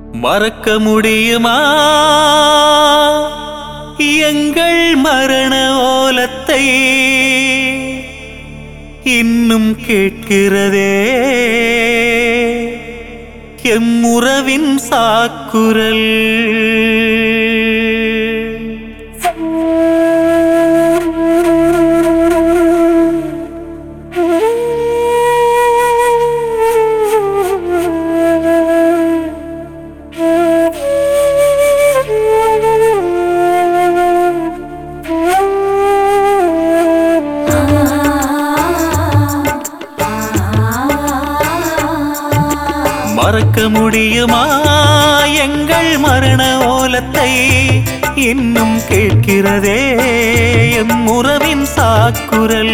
மறக்க முடியுமா எங்கள் மரண ஓலத்தை இன்னும் கேட்கிறதே எம்முறவின் சாக்குரல் மறக்க முடியுமா எங்கள் மரண ஓலத்தை இன்னும் கேட்கிறதே எம் உறவின் சாக்குரல்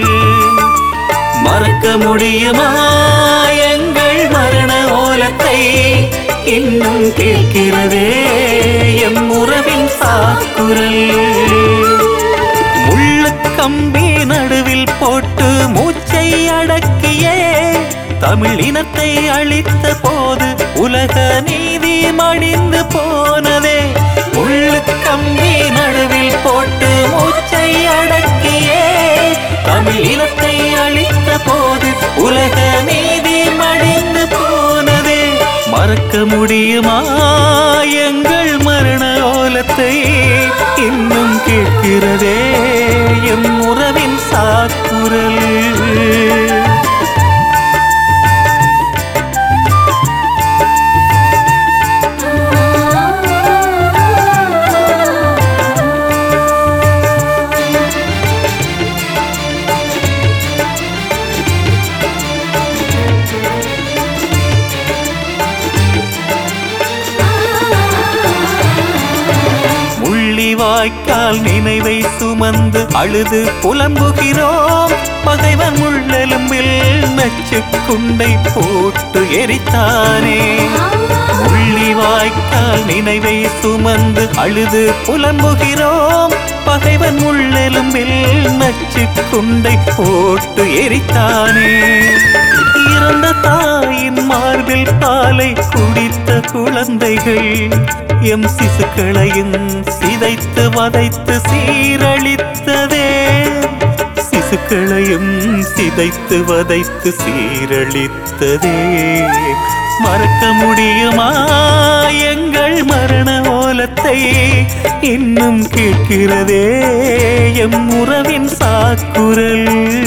மறக்க முடியுமா எங்கள் மரண ஓலத்தை இன்னும் கேட்கிறதே எம் உறவின் சாக்குரல் முள்ளுக் கம்பி நடுவில் போட்டு மூச்சை அடக்கியே தமிழ் இனத்தை அழித்த போது உலக நீதி மடிந்து போனதே முள்ளுக் கம்பி நடுவில் போட்டு மூச்சை அடக்கியே தமிழ் இனத்தை அழித்த போது உலக நீதி மடிந்து போனதே மறக்க முடியுமா எங்கள் மரண ஓலத்தை இன்னும் கேட்கிறதே எம் உறவின் சாக்குரல் முள்ளிவாய்க்கால் நினைவை சுமந்து அழுது புலம்புகிறோம் பகைவன் முள்ளெலும்பில் நச்சு குண்டை போட்டு எரித்தானே முள்ளிவாய்க்கால் நினைவை சுமந்து அழுது புலம்புகிறோம் பகைவன் முள்ளெலும்பில் நச்சு குண்டை போட்டு எரித்தானே இறந்த தாயின் மார்பில் பாலை குடித்த குழந்தைகள் எம் சிசுக்களையும் சிதைத்து வதைத்து சீரழித்ததே சிசுக்களையும் சிதைத்து வதைத்து சீரழித்ததே மறக்க முடியுமா எங்கள் மரண ஓலத்தை இன்னும் கேட்கிறதே எம் உறவின் சாக்குரல்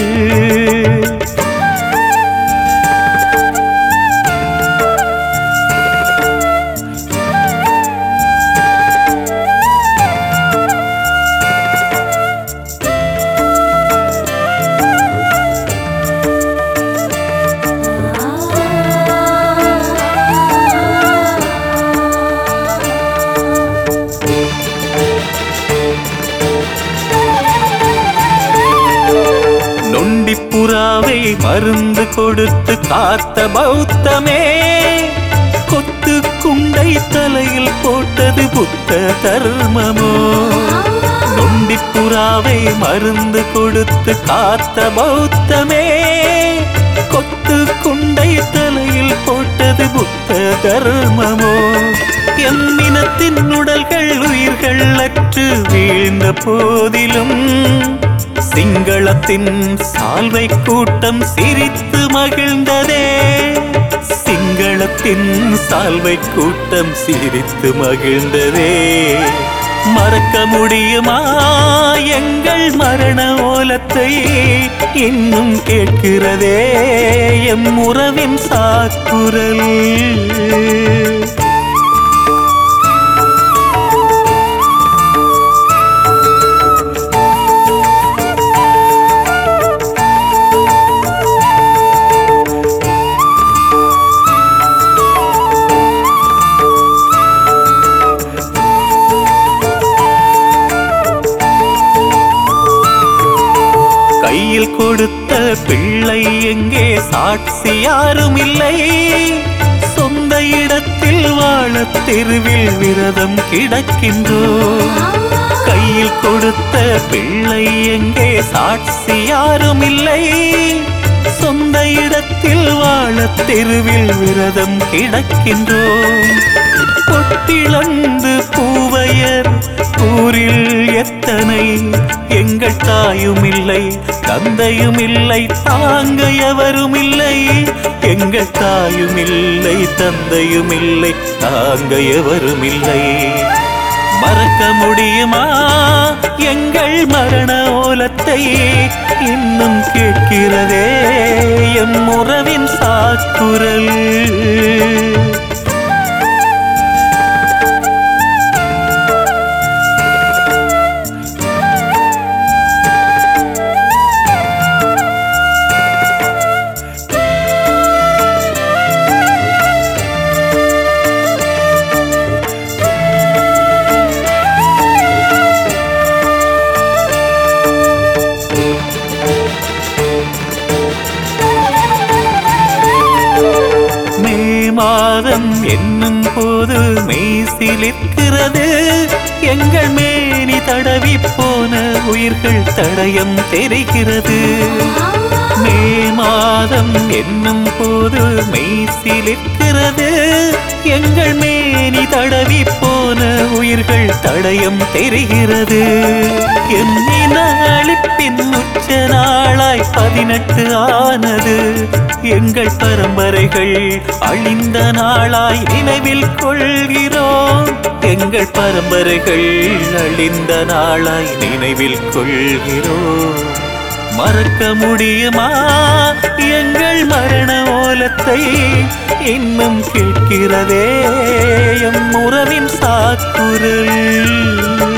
நொண்டிப்புறாவை மருந்து கொடுத்து காத்த பௌத்தமே கொத்து குண்டை தலையில் போட்டது புத்த தர்மமோ நொண்டிப்புறாவை மருந்து கொடுத்து காத்த பௌத்தமே கொத்து குண்டை தலையில் போட்டது புத்த தர்மமோ எம் இனத்தின் உடல்கள் உயிர்கள் அற்று வீழ்ந்த போதிலும் சிங்களத்தின் சால்வை கூட்டம் சிரித்து மகிழ்ந்ததே சிங்களத்தின் சால்வை கூட்டம் சிரித்து மகிழ்ந்ததே மறக்க முடியுமா எங்கள் மரண ஓலத்தை இன்னும் கேட்கிறதே எம் உறவின் சாக்குரல் கையில் கொடுத்த பிள்ளை எங்கே சாட்சி யாரும் இல்லை சொந்த இடத்தில் வாழ தெருவில் விரதம் கிடக்கின்றோம் கையில் கொடுத்த பிள்ளை எங்கே சாட்சி யாரும் இல்லை சொந்த இடத்தில் வாழத் தெருவில் விரதம் கிடக்கின்றோம் பொட்டிழந்து பூவையர் ஊரில் எத்தனை எங்கள் தாயும் இல்லை தந்தையும் இல்லை தாங்க எவரும் இல்லை எங்கள் தாயும் இல்லை தந்தையும் இல்லை தாங்க எவரும் இல்லை மறக்க முடியுமா எங்கள் மரண ஓலத்தை இன்னும் கேட்கிறதே எம் உறவின் சாக்குரல் மே மாதம் என்னும் போது மெய்சிலிருக்கிறது எங்கள் மேனி தடவி போன உயிர்கள் தடயம் தெரிகிறது மே மாதம் என்னும் போது மெய்சிலிருக்கிறது எங்கள் மேனி தடவி போன உயிர்கள் தடயம் தெரிகிறது எண்ணின அழிப்பின் உச்ச நாளாய் பதினெட்டு ஆனது எங்கள் பரம்பரைகள் அழிந்த நாளாய் நினைவில் கொள்கிறோம் எங்கள் பரம்பரைகள் அழிந்த நாளாய் நினைவில் கொள்கிறோம் மறக்க முடியுமா எங்கள் மரண ஓலத்தை இன்னும் கேட்கிறதே எம் உறவின் சாக்குரல்